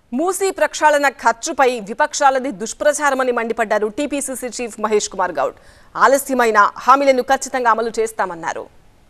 మూసీ ప్రక్షాళన ఖర్చుపై విపక్షాలది దుష్ప్రచారమని మండిపడ్డారు టీపీసీసీ చీఫ్ మహేష్ కుమార్ గౌడ్ ఆలస్యమైన హామీలను ఖచ్చితంగా అమలు చేస్తామన్నారు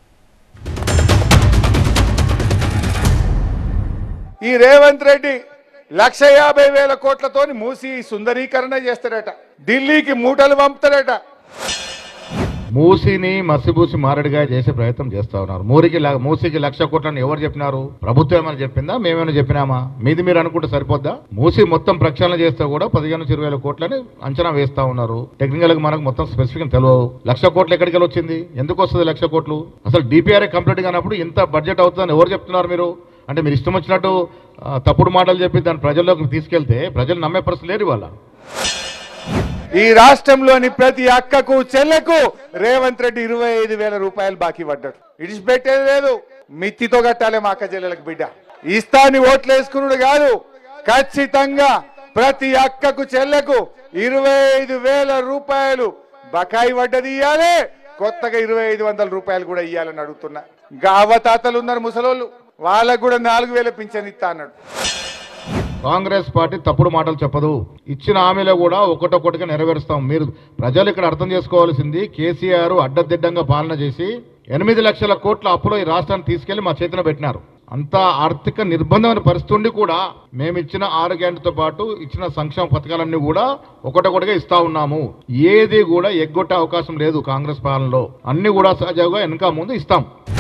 ఈ రేవంత్ రెడ్డి లక్ష యాభై వేల కోట్లతోని మూసి సుందరీకరణ చేస్తాడట ఢిల్లీకి మూటలు పంపుతాడట మూసిని మసిబూసి మారడిగా చేసే ప్రయత్నం చేస్తా ఉన్నారు మూరికి ల- మూసికి లక్ష కోట్లని ఎవరు చెప్పినారు ప్రభుత్వం ఏమైనా చెప్పిందా మేమేమైనా చెప్పినామా మీది మీరు అనుకుంటే సరిపోద్దా మూసి మొత్తం ప్రక్షాళన చేస్తే కూడా పదిహేను నుంచి ఇరవై వేల కోట్లని అంచనా వేస్తా ఉన్నారు టెక్నికల్ గా మనకు మొత్తం స్పెసిఫిక్ తెలియదు లక్ష కోట్లు ఎక్కడికి వెళ్ళి వచ్చింది ఎందుకు వస్తుంది లక్ష కోట్లు అసలు డిపిఆర్ఏ కంప్లీట్ కానప్పుడు ఇంత బడ్జెట్ అవుతుందని ఎవరు చెప్తున్నారు మీరు అంటే మీరు ఇష్టం వచ్చినట్టు ఆ, తప్పుడు మాటలు చెప్పి దాన్ని ప్రజల్లోకి తీసుకెళ్తే ప్రజలు నమ్మే పరిస్థితి లేరు ఇవాళ ఈ రాష్ట్రంలోని ప్రతి అక్కకు చెల్లెకు రేవంత్ రెడ్డి ఇరవై ఐదు వేల రూపాయలు బాకీ పడ్డాడు ఇడిచిపెట్టేది లేదు మిత్తితో కట్టాలి మా అక్క చెల్లెలకు బిడ్డ ఇస్తాని ఓట్లు వేసుకున్నాడు కాదు ఖచ్చితంగా ప్రతి అక్కకు చెల్లెకు ఇరవై ఐదు వేల రూపాయలు బకాయి పడ్డది ఇయ్యాలి కొత్తగా ఇరవై ఐదు వందల రూపాయలు కూడా ఇయ్యాలని అడుగుతున్నా ఇంకా అవ్వతాతలు ఉన్నారు ముసలోళ్ళు వాళ్ళకు కూడా నాలుగు వేల పింఛన్ ఇస్తా అన్నాడు కాంగ్రెస్ పార్టీ తప్పుడు మాటలు చెప్పదు ఇచ్చిన హామీలో కూడా ఒకటొక్కటిగా నెరవేరుస్తాం మీరు ప్రజలు ఇక్కడ అర్థం చేసుకోవాల్సింది కేసీఆర్ అడ్డదిడ్డంగా పాలన చేసి ఎనిమిది లక్షల కోట్ల అప్పులో ఈ రాష్ట్రాన్ని తీసుకెళ్లి మా చేతిలో పెట్టినారు అంత ఆర్థిక నిర్బంధమైన పరిస్థితి ఉండి కూడా మేము ఇచ్చిన ఆరు గ్యారెంటీతో పాటు ఇచ్చిన సంక్షేమ పథకాలన్నీ కూడా ఒకటొకటిగా ఇస్తా ఉన్నాము ఏది కూడా ఎగ్గొట్టే అవకాశం లేదు కాంగ్రెస్ పాలనలో అన్ని కూడా సహజంగా వెనక ముందు ఇస్తాం